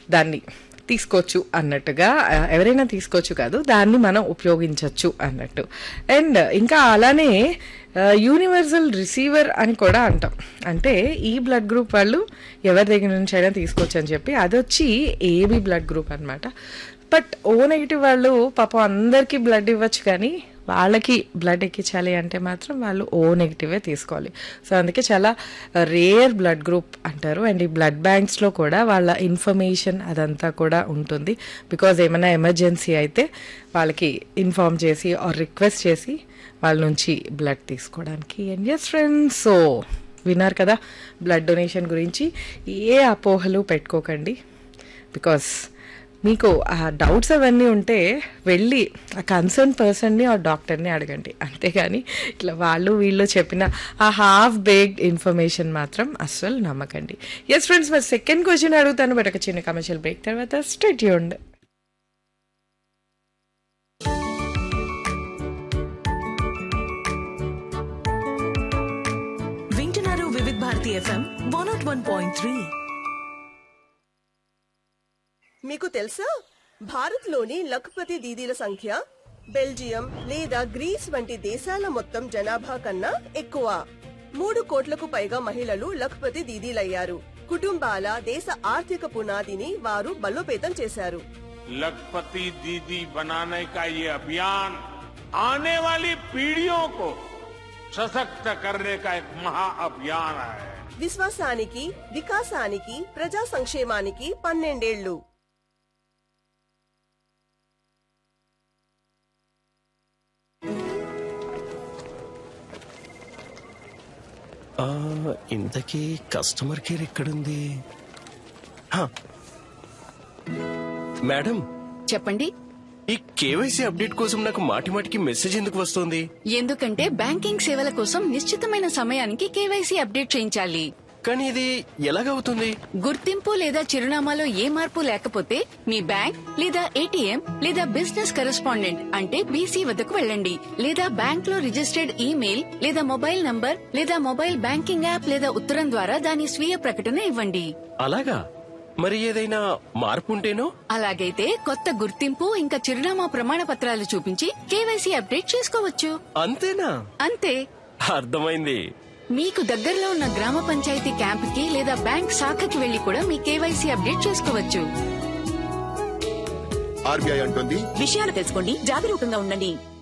దాన్ని తీసుకోవచ్చు అన్నట్టుగా ఆ, ఎవరైనా తీసుకోవచ్చు కాదు దాన్ని మనం ఉపయోగించవచ్చు అన్నట్టు అండ్ ఇంకా అలానే యూనివర్సల్ రిసీవర్ అని కూడా అంటాం అంటే ఈ బ్లడ్ గ్రూప్ వాళ్ళు ఎవరి దగ్గర నుంచి అయినా తీసుకోవచ్చు అని చెప్పి అది వచ్చి ఏబీ బ్లడ్ గ్రూప్ అన్నమాట బట్ ఓ నెగిటివ్ వాళ్ళు పాపం అందరికీ బ్లడ్ ఇవ్వచ్చు కానీ వాళ్ళకి బ్లడ్ ఎక్కించాలి అంటే మాత్రం వాళ్ళు ఓ నెగిటివే తీసుకోవాలి సో అందుకే చాలా రేర్ బ్లడ్ గ్రూప్ అంటారు అండ్ ఈ బ్లడ్ బ్యాంక్స్లో కూడా వాళ్ళ ఇన్ఫర్మేషన్ అదంతా కూడా ఉంటుంది బికాజ్ ఏమైనా ఎమర్జెన్సీ అయితే వాళ్ళకి ఇన్ఫార్మ్ చేసి ఆర్ రిక్వెస్ట్ చేసి వాళ్ళ నుంచి బ్లడ్ తీసుకోవడానికి అండ్ ఎస్ ఫ్రెండ్స్ సో విన్నారు కదా బ్లడ్ డొనేషన్ గురించి ఏ అపోహలు పెట్టుకోకండి బికాస్ మీకు ఆ డౌట్స్ అవన్నీ ఉంటే వెళ్ళి ఆ కన్సర్న్ పర్సన్ని ఆ డాక్టర్ని అడగండి అంతేగాని ఇట్లా వాళ్ళు వీళ్ళు చెప్పిన ఆ హాఫ్ బేగ్డ్ ఇన్ఫర్మేషన్ మాత్రం అస్సలు నమ్మకండి ఎస్ ఫ్రెండ్స్ మరి సెకండ్ క్వశ్చన్ అడుగుతాను బట్ ఒక చిన్న కమర్షియల్ బ్రేక్ తర్వాత స్టేట్ ఉండే వింటున్నారు Vividh Bharati FM one naught one point three మీకు తెలుసా భారత్లోని లఖపతి దీదీల సంఖ్య బెల్జియం లేదా గ్రీస్ వంటి దేశాల మొత్తం జనాభా కన్నా ఎక్కువ మూడు కోట్లకు పైగా మహిళలు లఖపతి దీదీలయ్యారు కుటుంబాల దేశ ఆర్థిక పునాదిని వారు బలోపేతం చేశారు लखपति दीदी बनाने का ये अभियान आने वाली पीढ़ियों को सशक्त करने का एक महा अभियान है విశ్వాసానికి వికాసానికి ప్రజా సంక్షేమానికి పన్నెండేళ్లు ఆ, ఇంతకీ కస్టమర్ కేర్ ఎక్కడుంది హా. మేడం చెప్పండి ఈ కేవైసీ అప్డేట్ కోసం నాకు మాటి మాటికి మెసేజ్ ఎందుకు వస్తుంది ఎందుకంటే బ్యాంకింగ్ సేవల కోసం నిశ్చితమైన సమయానికి కేవైసీ అప్డేట్ చేయించాలి కానీ ఇది ఎలాగవుతుంది గుర్తింపు లేదా చిరునామాలో ఏ మార్పు లేకపోతే మీ బ్యాంక్ లేదా ఏటీఎం లేదా బిజినెస్ కరెస్పాండెంట్ అంటే బీసీ వద్దకు వెళ్ళండి లేదా బ్యాంక్ లో రిజిస్టర్డ్ ఈమెయిల్ లేదా మొబైల్ నంబర్ లేదా మొబైల్ బ్యాంకింగ్ యాప్ లేదా ఉత్తరం ద్వారా దాని స్వీయ ప్రకటన ఇవ్వండి అలాగా మరి ఏదైనా మార్పు ఉంటేనో అలాగైతే కొత్త గుర్తింపు ఇంకా చిరునామా ప్రమాణ పత్రాలు చూపించి కేవైసీ అప్డేట్ చేసుకోవచ్చు అంతేనా అంతే అర్థమైంది మీకు దగ్గరలో ఉన్న గ్రామ పంచాయతీ క్యాంపుకి లేదా బ్యాంక్ శాఖకి వెళ్లి కూడా మీ కేవైసీ అప్డేట్ చేసుకోవచ్చు ఆర్బీఐ అంటుంది విషయాలు తెలుసుకోండి జాగరూకంగా ఉండండి